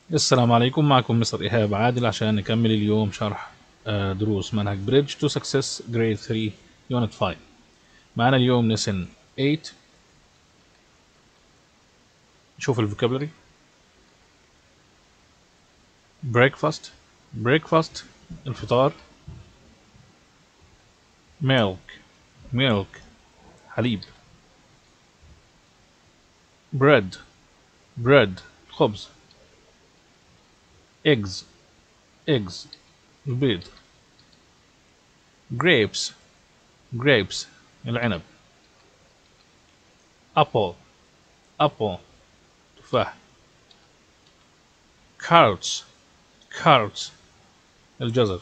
السلام عليكم معكم مستر إيهاب عادل عشان نكمل اليوم شرح آه، دروس منهج بريدج تو سكسس جريد 3 يونت 5 معانا اليوم لسن 8 نشوف الفوكابلري breakfast breakfast الفطار milk milk حليب bread bread خبز eggs eggs البيض grapes grapes العنب apple apple تفاح carrots carrots الجزر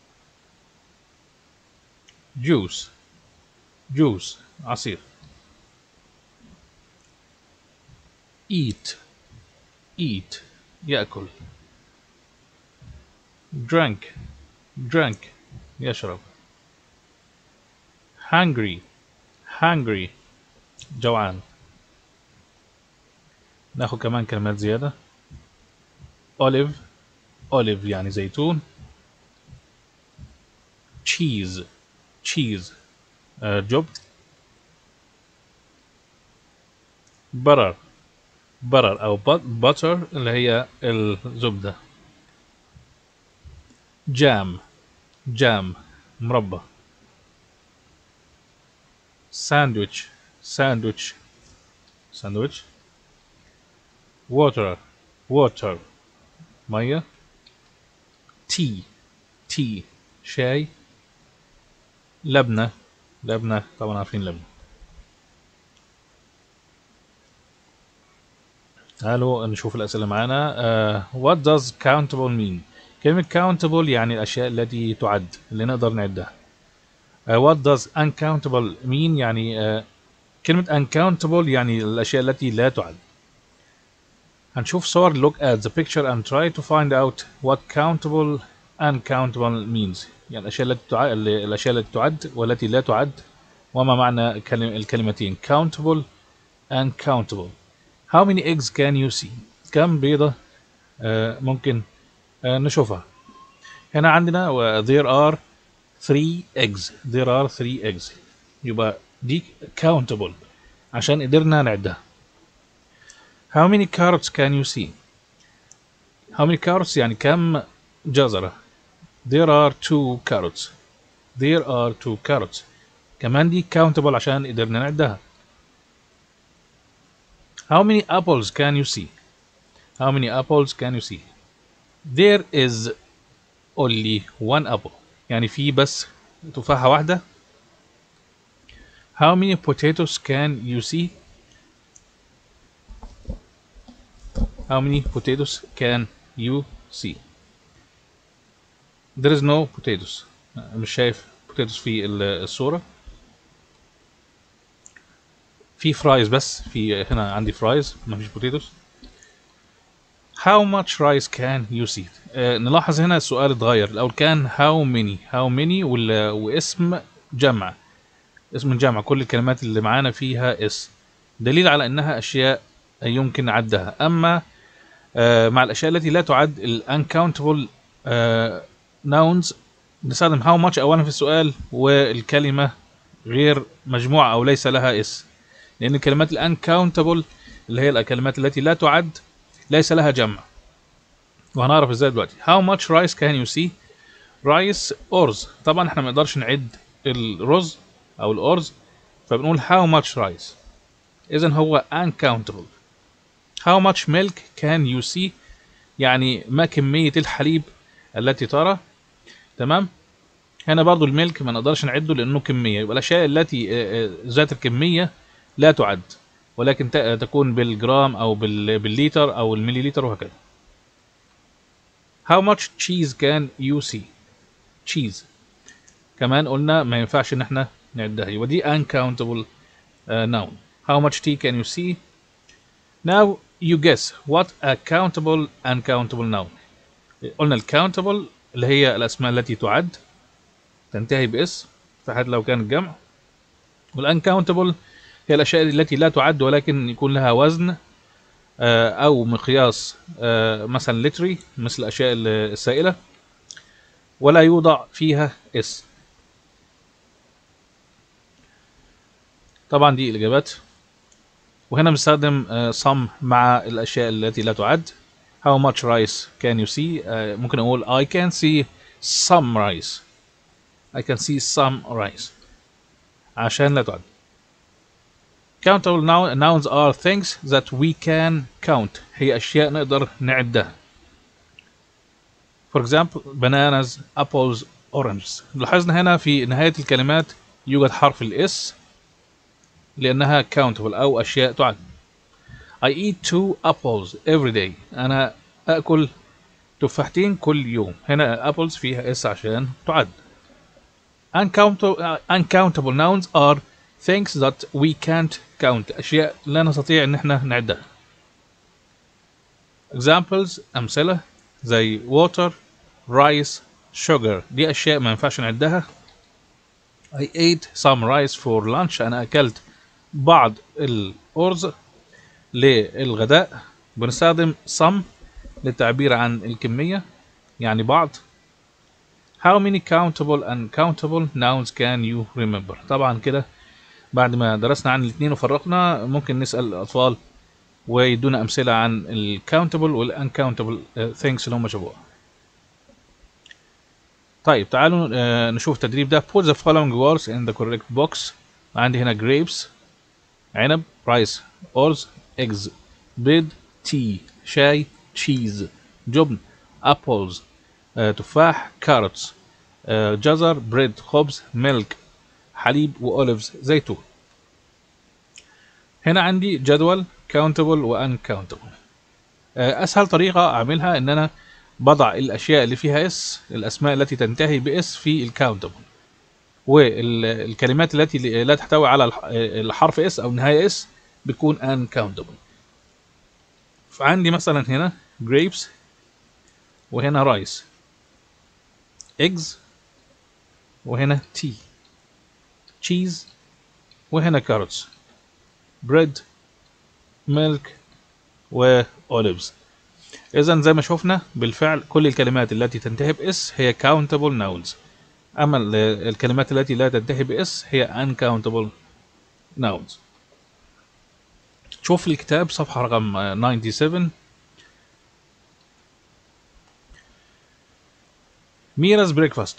juice juice عصير eat eat يأكل drank drank يشرب hungry hungry جوعان ناخد كمان كلمات زيادة olive olive يعني زيتون cheese cheese آه، جبن butter butter أو butter اللي هي الزبدة جام جام مربى ساندويتش ساندويتش ساندويتش water water مية تي تي شاي لبنة لبنة طبعا عارفين لبنة تعالوا نشوف الأسئلة معانا uh, what does countable mean كلمة countable يعني الأشياء التي تعد اللي نقدر نعدها uh, what does uncountable mean يعني uh, كلمة uncountable يعني الأشياء التي لا تعد هنشوف صور look at the picture and try to find out what countable uncountable means يعني الأشياء التي تعد الأشياء التي تعد والتي لا تعد وما معنى الكلمتين countable uncountable how many eggs can you see كم بيضة uh, ممكن نشوفها هنا عندنا there are three eggs there are three eggs يبقى دي countable عشان قدرنا نعدها how many carrots can you see how many carrots يعني كم جزرة there are two carrots there are two carrots كمان دي countable عشان قدرنا نعدها how many apples can you see how many apples can you see there is only one apple يعني في بس تفاحة واحدة how many potatoes can you see how many potatoes can you see there is no potatoes مش شايف potatoes في الصورة في فرايز بس في هنا عندي فرايز مفيش potatoes how much rice can you see آه نلاحظ هنا السؤال اتغير الاول كان how many how many واسم جمع اسم الجمع كل الكلمات اللي معانا فيها اس دليل على انها اشياء يمكن عدها اما آه مع الاشياء التي لا تعد ال uncountable آه nouns نستخدم how much اولا في السؤال والكلمه غير مجموعه او ليس لها اس لان الكلمات ال uncountable اللي هي الكلمات التي لا تعد ليس لها جمع وهنعرف ازاي دلوقتي how much rice can you see rice أرز طبعا احنا ما نقدرش نعد الرز او الأرز فبنقول how much rice اذا هو uncountable how much milk can you see يعني ما كمية الحليب التي ترى تمام هنا برضو الملك ما نقدرش نعده لانه كمية يبقى الاشياء التي ذات الكمية لا تعد ولكن تكون بالجرام او بالليتر او المليليتر وهكذا how much cheese can you see cheese كمان قلنا ما ينفعش ان احنا نعدها يبقى دي uncountable uh, noun how much tea can you see now you guess what a countable uncountable noun قلنا الكاونتبل اللي هي الاسماء التي تعد تنتهي باس فحتى لو كان الجمع والانكاونتبل هي الاشياء التي لا تعد ولكن يكون لها وزن آه، او مقياس آه، مثلا لتري مثل الاشياء ال- السائله ولا يوضع فيها اس طبعا دي الاجابات وهنا بنستخدم آه، some مع الاشياء التي لا تعد how much rice can you see آه، ممكن اقول I can see some rice I can see some rice عشان لا تعد countable noun- nouns are things that we can count هي أشياء نقدر نعدها for example bananas apples oranges لاحظنا هنا في نهاية الكلمات يوجد حرف الاس لأنها countable أو أشياء تعد I eat two apples every day أنا أكل تفاحتين كل يوم هنا apples فيها اس عشان تعد uncountable, uh, uncountable nouns are things that we can't count أشياء لا نستطيع إن احنا نعدها examples أمثلة زي water rice sugar دي أشياء ما ينفعش نعدها I ate some rice for lunch أنا أكلت بعض الأرز للغداء بنستخدم some للتعبير عن الكمية يعني بعض How many countable and countable nouns can you remember؟ طبعا كده بعد ما درسنا عن الاثنين وفرقنا ممكن نسأل الأطفال ويدونا أمثلة عن ال countable وال uncountable uh, things اللي هم شافوها. طيب تعالوا uh, نشوف التدريب ده. Put the following words in the correct box. عندي هنا grapes عنب rice أرز eggs بيض tea شاي cheese جبن apples آه، تفاح كاروتس آه، جزر بريد خبز ميلك حليب واوليفز زيتون هنا عندي جدول countable و uncountable آه، اسهل طريقه اعملها ان انا بضع الاشياء اللي فيها اس الاسماء التي تنتهي باس في الكاونتبل والكلمات التي لا تحتوي على الح- الحرف اس او نهايه اس بتكون uncountable فعندي مثلا هنا grapes وهنا رايس eggs وهنا tea cheese وهنا carrots bread milk و olives اذا زي ما شفنا بالفعل كل الكلمات التي تنتهي باس هي countable nouns اما ال- الكلمات التي لا تنتهي باس هي uncountable nouns شوف الكتاب صفحة رقم آه، 97 Mira's breakfast.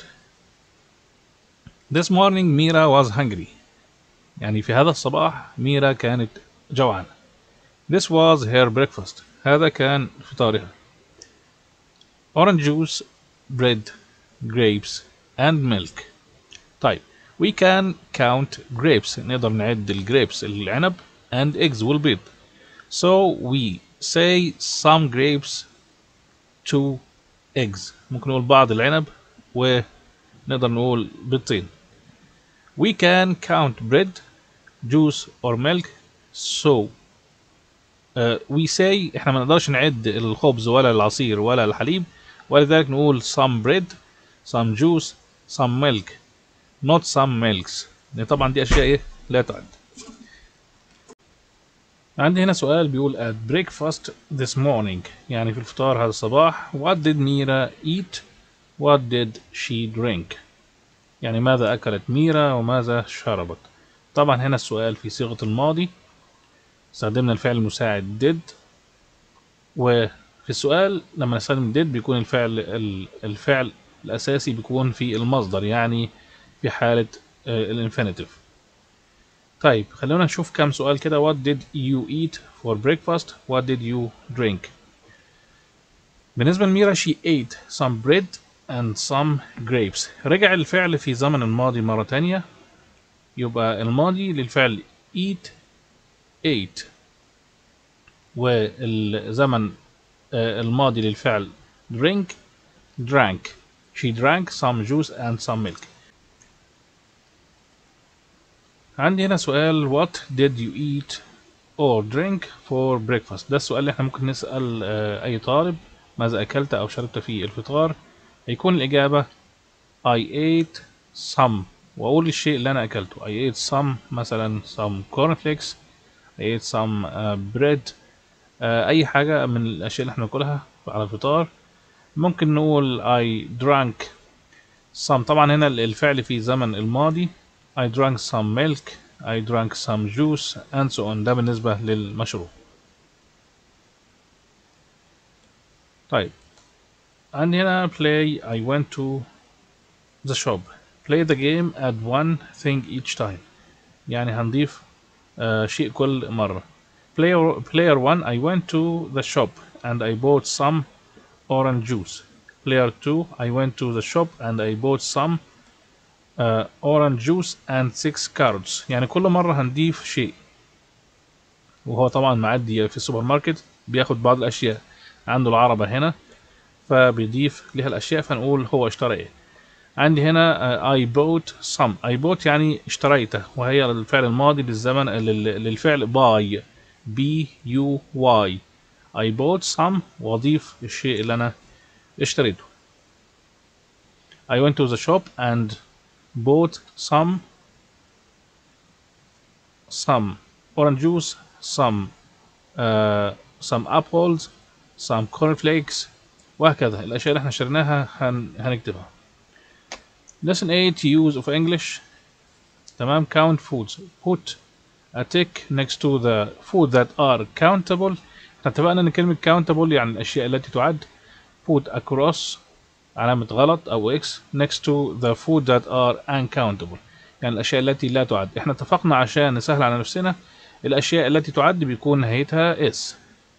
This morning Mira was hungry. يعني في هذا الصباح ميرا كانت جوعانة. This was her breakfast. هذا كان فطارها. Orange juice, bread, grapes, and milk. طيب we can count grapes نقدر نعد الجريبس العنب and eggs والبيض. So we say some grapes two eggs ممكن نقول بعض العنب ونقدر نقول بيضتين we can count bread juice or milk so uh, we say احنا ما نقدرش نعد الخبز ولا العصير ولا الحليب ولذلك نقول some bread some juice some milk not some milks لأن طبعا دي اشياء ايه لا تعد عندي هنا سؤال بيقول at breakfast this morning يعني في الفطار هذا الصباح what did Mira eat what did she drink يعني ماذا أكلت ميرا وماذا شربت طبعا هنا السؤال في صيغة الماضي استخدمنا الفعل المساعد did وفي السؤال لما نستخدم did بيكون الفعل ال- الفعل الأساسي بيكون في المصدر يعني في حالة الانفينيتيف طيب خلونا نشوف كام سؤال كده what did you eat for breakfast what did you drink بالنسبة لميرا she ate some bread and some grapes رجع الفعل في زمن الماضي مرة تانية يبقى الماضي للفعل eat ate والزمن آه، الماضي للفعل drink drank she drank some juice and some milk عندي هنا سؤال what did you eat or drink for breakfast ده السؤال اللي احنا ممكن نسأل آه، أي طالب ماذا أكلت أو شربت في الفطار هيكون الإجابة I ate some وأقول الشيء اللي أنا أكلته I ate some مثلا some cornflakes I ate some uh, bread آه، اي حاجة من الاشياء اللي احنا بناكلها على الفطار ممكن نقول I drank some طبعا هنا الفعل في زمن الماضي I drank some milk I drank some juice and so on ده بالنسبة للمشروب طيب عندي هنا play I went to the shop play the game add one thing each time يعني هنضيف آه شيء كل مرة player player one I went to the shop and I bought some orange juice player two I went to the shop and I bought some uh, orange juice and six carrots يعني كل مرة هنضيف شيء وهو طبعا معدي في السوبر ماركت بياخد بعض الأشياء عنده العربة هنا فبيضيف لها الأشياء فنقول هو اشترى ايه عندي هنا uh, I bought some I bought يعني اشتريته وهي الفعل الماضي للزمن لل- للفعل buy B U Y I bought some واضيف الشيء اللي انا اشتريته I went to the shop and bought some some orange juice some uh, some apples some cornflakes وهكذا الاشياء اللي احنا اشتريناها هن... هنكتبها lesson 8 use of English تمام count foods put a tick next to the food that are countable احنا اتفقنا ان كلمة countable يعني الاشياء التي تعد put a cross علامة غلط او x next to the food that are uncountable يعني الاشياء التي لا تعد احنا اتفقنا عشان نسهل على نفسنا الاشياء التي تعد بيكون نهايتها s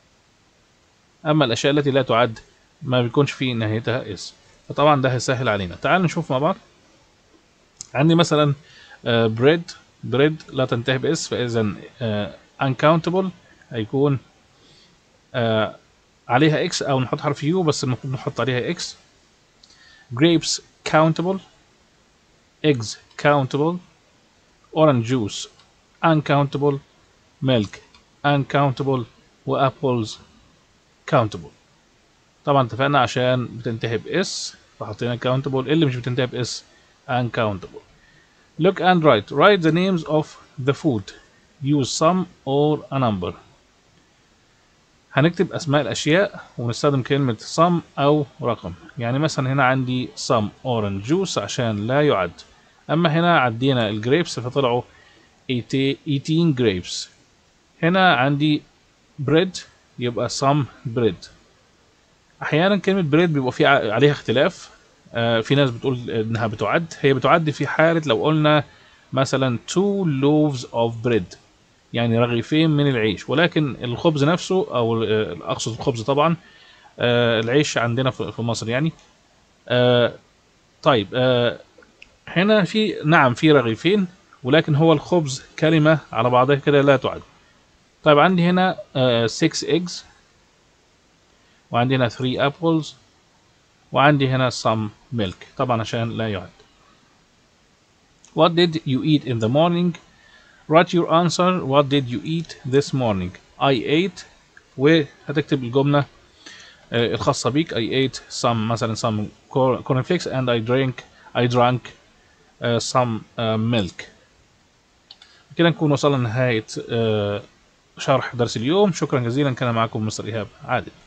اما الاشياء التي لا تعد ما بيكونش في نهايتها s فطبعا ده هيسهل علينا تعال نشوف مع بعض عندي مثلا بريد بريد لا تنتهي باس فاذا آه، uncountable هيكون آه، عليها اكس او نحط حرف يو بس المفروض نحط عليها اكس grapes countable eggs countable orange juice uncountable milk uncountable واpples countable طبعا اتفقنا عشان بتنتهي باس فحطينا countable اللي مش بتنتهي باس uncountable look and write write the names of the food use some or a number هنكتب اسماء الاشياء ونستخدم كلمة some او رقم يعني مثلا هنا عندي some orange juice عشان لا يعد اما هنا عدينا الجريبس فطلعوا 18 grapes هنا عندي bread يبقى some bread احيانا كلمة bread بيبقى في ع- عليها اختلاف آه في ناس بتقول انها بتعد هي بتعد في حالة لو قلنا مثلا two loaves of bread يعني رغيفين من العيش ولكن الخبز نفسه او ال- اقصد الخبز طبعا آه العيش عندنا في في مصر يعني آه طيب آه هنا في نعم في رغيفين ولكن هو الخبز كلمة على بعضها كده لا تعد طيب عندي هنا 6 eggs وعندي هنا 3 apples وعندي هنا some milk طبعا عشان لا يعد What did you eat in the morning? Write your answer. What did you eat this morning? I ate وهتكتب الجملة آه، الخاصة بيك I ate some مثلا some cor- cornflakes and I drank I drank uh, some uh, milk كده نكون وصلنا لنهاية آه، شرح درس اليوم شكرا جزيلا كان معكم مستر إيهاب عادل